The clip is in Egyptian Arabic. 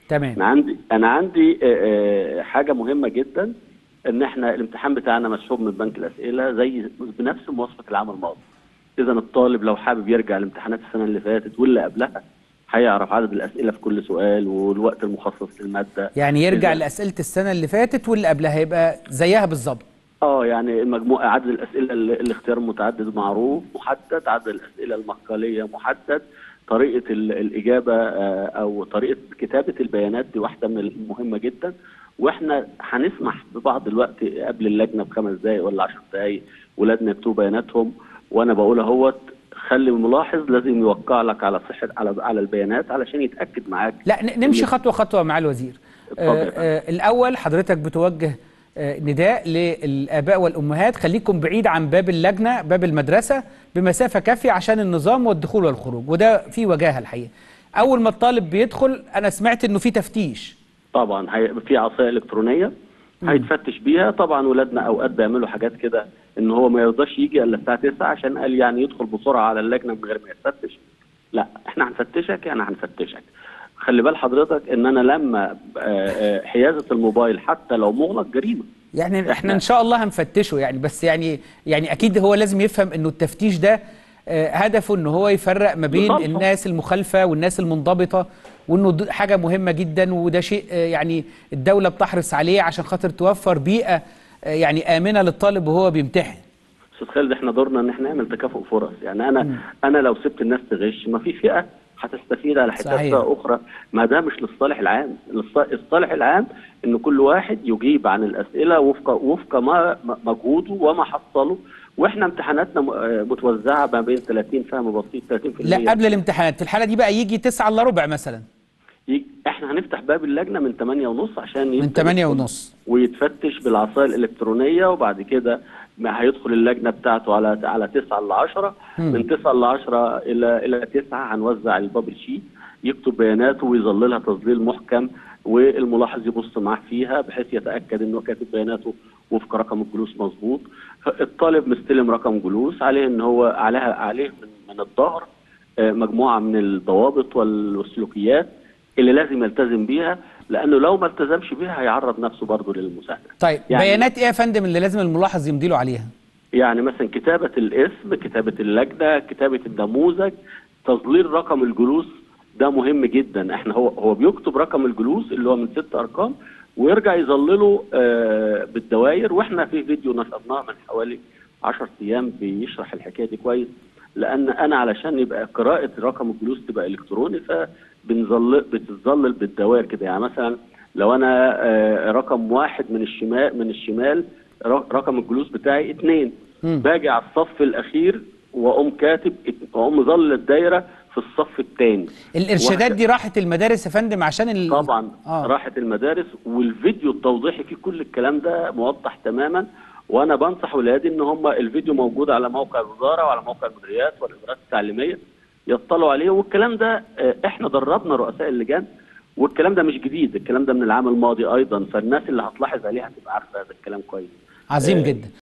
تمام انا عندي انا عندي آه، آه، حاجه مهمه جدا ان احنا الامتحان بتاعنا مسحوب من بنك الاسئله زي بنفس مواصفه العام الماضي اذا الطالب لو حابب يرجع لامتحانات السنه اللي فاتت واللي قبلها هيعرف عدد الاسئله في كل سؤال والوقت المخصص للماده يعني يرجع إذا- لاسئله السنه اللي فاتت واللي قبلها يبقى زيها بالظبط اه يعني المجموع عدد الاسئله ال- الاختيار متعدد معروف محدد عدد الاسئله المقاليه محدد طريقه ال- الاجابه آه، او طريقه كتابه البيانات دي واحده من المهمه جدا واحنا هنسمح ببعض الوقت قبل اللجنه بخمس دقائق ولا 10 دقائق ولادنا يكتبوا بياناتهم وانا بقول اهوت خلي الملاحظ لازم يوقع لك على صحه على على البيانات علشان يتاكد معاك لا ن- نمشي خطوه خطوه مع الوزير اتفضل يا آه آه الاول حضرتك بتوجه آه نداء للاباء والامهات خليكم بعيد عن باب اللجنه باب المدرسه بمسافه كافيه عشان النظام والدخول والخروج وده في وجاهه الحقيقه اول ما الطالب بيدخل انا سمعت انه في تفتيش طبعا هيبقى في عصايه الكترونيه هيتفتش بيها طبعا ولادنا اوقات بيعملوا حاجات كده ان هو ما يرضاش يجي الا الساعه 9 عشان قال يعني يدخل بسرعه على اللجنه من غير ما يتفتش لا احنا هنفتشك يعني هنفتشك خلي بال حضرتك ان انا لما آه، آه، حيازه الموبايل حتى لو مغلق جريمه يعني احنا ان شاء الله هنفتشه يعني بس يعني يعني اكيد هو لازم يفهم انه التفتيش ده آه، هدفه ان هو يفرق ما بين لصالحه. الناس المخالفه والناس المنضبطه وانه د- حاجه مهمه جدا وده شيء آه، يعني الدوله بتحرص عليه عشان خاطر توفر بيئه آه، يعني امنه للطالب وهو بيمتحن استاذ خالد احنا دورنا ان احنا نعمل تكافؤ فرص يعني انا انا لو سبت الناس تغش ما في فئه هتستفيد على حساب صحيح. فئه اخرى ما ده مش للصالح العام للص- الصالح العام ان كل واحد يجيب عن الاسئله وفق وفق ما ما- مجهوده وما حصله واحنا امتحاناتنا م- آه، متوزعه ما بين 30 فهم بسيط 30% لا قبل الامتحانات في الحاله دي بقى يجي 9 الا ربع مثلا يجي- احنا هنفتح باب اللجنه من 8 ونص عشان من يبدأ 8 يدخل ونص ويتفتش بالعصايه الالكترونيه وبعد كده ما هيدخل اللجنه بتاعته على على 9 ل 10 من 9 ل 10 الى الى 9 هنوزع البابل شيت يكتب بياناته ويظللها تظليل محكم والملاحظ يبص معاه فيها بحيث يتاكد انه كاتب بياناته وفق رقم الجلوس مظبوط الطالب مستلم رقم جلوس عليه ان هو عليها عليه من, من الظهر آه، مجموعه من الضوابط وال- والسلوكيات اللي لازم يلتزم بيها لانه لو ما التزمش بيها هيعرض نفسه برضه للمساءله طيب يعني- بيانات ايه يا فندم اللي لازم الملاحظ يمضي له عليها يعني مثلا كتابة الاسم كتابة اللجنة كتابة النموذج تظليل رقم الجلوس ده مهم جدا احنا هو هو بيكتب رقم الجلوس اللي هو من ست ارقام ويرجع يظلله آه بالدوائر واحنا في فيديو نشرناه من حوالي 10 ايام بيشرح الحكايه دي كويس لان انا علشان يبقى قراءه رقم الجلوس تبقى الكتروني فبنظل بتظلل بالدوائر كده يعني مثلا لو انا آه رقم واحد من الشمال من الشمال ر- رقم الجلوس بتاعي اتنين مم. باجي على الصف الاخير واقوم كاتب ات- واقوم مظلل الدايره في الصف الثاني الارشادات دي راحت المدارس يا فندم عشان ال... طبعا آه. آه. راحت المدارس والفيديو التوضيحي فيه كل الكلام ده موضح تماما وانا بنصح ولادي ان هم الفيديو موجود على موقع الوزاره وعلى موقع المديريات والادارات التعليميه يطلعوا عليه والكلام ده آه، احنا دربنا رؤساء اللجان والكلام ده مش جديد الكلام ده من العام الماضي ايضا فالناس اللي هتلاحظ عليه هتبقى عارفه هذا الكلام كويس عظيم آه، جدا